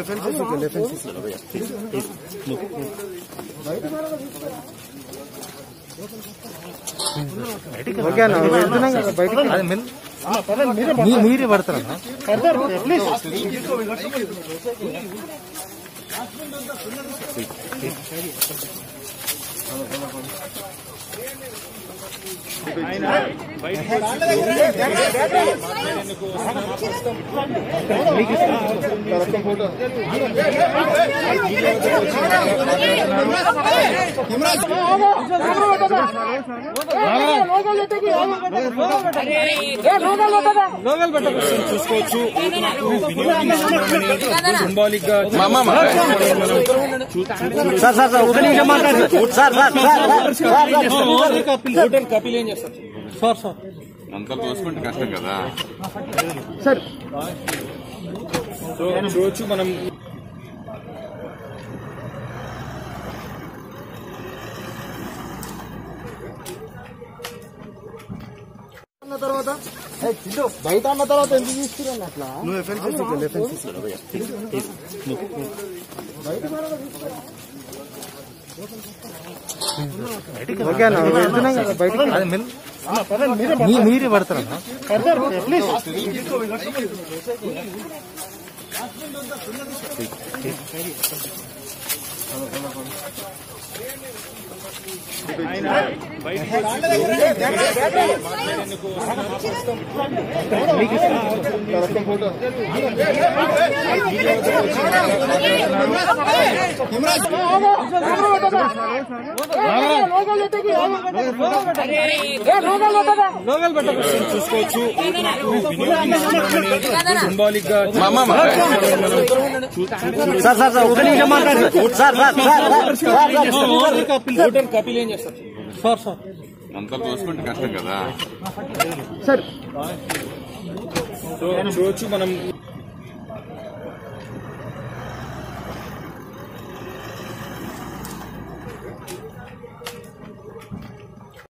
ఓకేనా వెళ్తున్నాం కదా బయటికి మీ- మీరే పడతారన్నా చూసుకోవచ్చు సింబాలిక్ గా సార్ సార్ సార్ ఒక నిమిషం మాట్లాడతారు సార్ సార్ హోటల్ కపిల్ ఏం చేస్తారు సార్ సార్ అంతా చూసుకుంటే కష్టం కదా సార్ సో చూడొచ్చు మనం అన్న తర్వాత ఏ, చిన్ను, బయట అన్న తర్వాత ఎందుకు తీసుకున్నాను అట్లా నువ్వు ఎఫ్ఎన్సీ ఓకేనా వెళ్తున్నాం కదా బయటికి మీ- మీరే పడతారన్నా చూసుకోవచ్చు సింబాలిక్ గా సార్ సార్ సార్ ఒక నిమిషం మాట్లాడతారు sir sir sir hotel Kapil ఏం చేస్తారు సార్ సార్ అంతా చూసుకుంటే కష్టం కదా సార్ సో చూడొచ్చు మనం